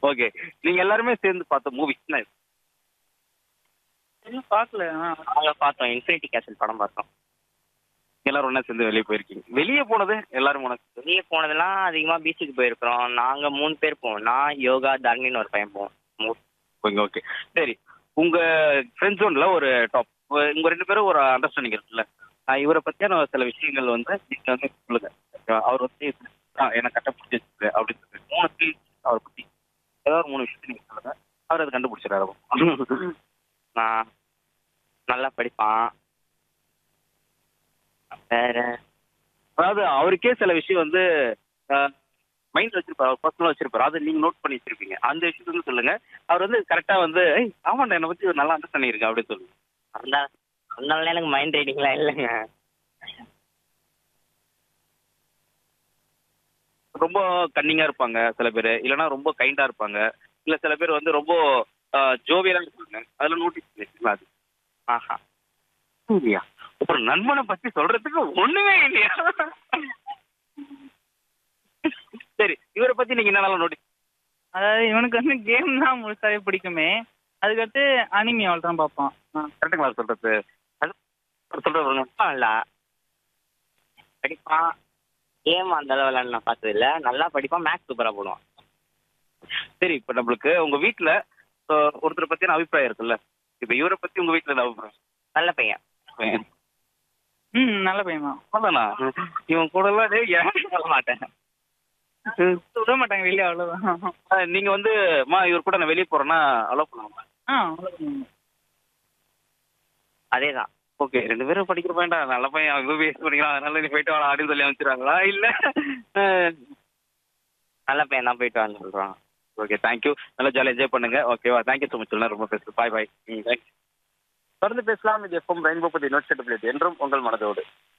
Okay நீங்க எல்லாருமே சேர்ந்து பார்த்த மூவிஸ் இன்னும் பார்க்கல ஆ. நாங்க பார்த்தோம் இன்ஃபினிட்டி கேசல் படம் பார்த்தோம் எல்லாரும் ஒண்ணா சேர்ந்து வெளியே போயிருக்கீங்க வெளியே போனது எல்லாரும் உனக்கு வெளியே போனதெல்லாம் அதிகமா பீச்சுக்கு போயிருக்கிறோம் நாங்க மூணு பேர் போவோம் நான் யோகா தர்ணின்னு ஒரு பையன் போவோம் மூ- ஓகே ஓகே சரி உங்க ஃப்ரெண்ட் ஜோன்ல ஒரு டாப் உங்க ரெண்டு பேரும் ஒரு அண்டர்ஸ்டாண்டிங் இருக்குல்ல ஆஹ் இவரை பத்தியான சில விஷயங்கள் வந்து நீங்க வந்து சொல்லுங்க ஓகேவா? அவர் வந்து ஆஹ் என்ன கட்ட பிடிச்சிருக்கு அப்படின்னு சொல்லி மூணு things அவரை பத்தி ஏதாவது ஒரு மூணு விஷயத்தை நீங்க சொல்லுங்க அவர் அதை கண்டுபிடிச்சிடாரு நான் நல்லா படிப்பான் வேற அதாவது அவருக்கே சில விஷயம் வந்து மைண்ட் வச்சிருப்பாரு அவர் பர்சனலாக வச்சிருப்பாரு அதை நீங்க நோட் பண்ணி வச்சிருப்பீங்க அந்த விஷயத்த வந்து சொல்லுங்க அவர் வந்து கரெக்டா வந்து "ஏய், ஆமாண்டா என்னை பத்தி ஒரு நல்லா அண்டர்ஸ்டாண்டிங் இருக்கு அப்படின்னு சொல்லுங்க அந்த அதனால எனக்கு மைண்ட் ரைடிங்லாம் இல்லைங்க ரொம்ப கன்னிங்கா இருப்பாங்க சில பேர் இல்லைன்னா ரொம்ப கைண்டா இருப்பாங்க இல்ல சில பேர் வந்து ரொம்ப ஜோவியலா இருப்பாங்க அதெல்லாம் நோட்டீஸ் பண்ணிருக்கீங்களா அது ஆஹா இல்லையா ஒரு நண்பனை பத்தி சொல்றதுக்கு ஒண்ணுமே இல்லையா சரி இவரை பத்தி நீங்க என்னெல்லாம் நோட்டீஸ் அதாவது இவனுக்கு வந்து கேம் தான் முழுசாவே பிடிக்குமே அதுக்கடுத்து அனிமி அவள் தான் பார்ப்பான் ஆ. கரெக்டுங்களா சொல்றது அது சொல்றது பாருங்க. இல்ல படிப்பான் கேம் அந்த அளவு விளையாட நான் பார்த்தது இல்ல நல்லா படிப்பான் மேக்ஸ் சூப்பரா போடுவான் சரி இப்ப நம்மளுக்கு உங்க வீட்ல அஹ், ஒருத்தரை பத்தின அபிப்பிராயம் இருக்குல்ல இப்ப இவரை பத்தி உங்க வீட்ல என்ன அபிப்பிராயம் நல்ல பையன் ம் நல்ல பையன் தான் அவ்வளவுதானா இவன் கூட எல்லாம் டேய், ஏன் சொல்ல மாட்டேன் விட மாட்டாங்க வெளியே அவ்வளோதான் அஹ், நீங்க வந்து மா இவர் கூட நான் வெளியே போறேன்னா அலோவ் பண்ணுவாங்க ஆ அவ்வளோதான் அதேதான் ஓகே ரெண்டு பேரும் படிக்கிற பையன்டா நல்ல பையன் அவன் வேஸ்ட் பண்ணிக்கிறான் அதனால நீ போயிட்டு வாடா அப்படின்னு சொல்லி அமைச்சிருவாங்களா இல்ல நல்ல பையன் தான் போயிட்டு வான்னு சொல்றான் ஓகே தேங்க்யூ நல்லா ஜாலியாக என்ஜாய் பண்ணுங்க ஓகேவா தேங்க்யூ ஸோ மச் ரொம்ப பேசுகிறேன் பாய் பாய் ம் தேங்க்யூ தொடர்ந்து பேசலாம் இது எஃப்எம் ரெயின்போ பற்றி நோட் செட்டபிலிட்டி என்றும் உங்கள் மனதோடு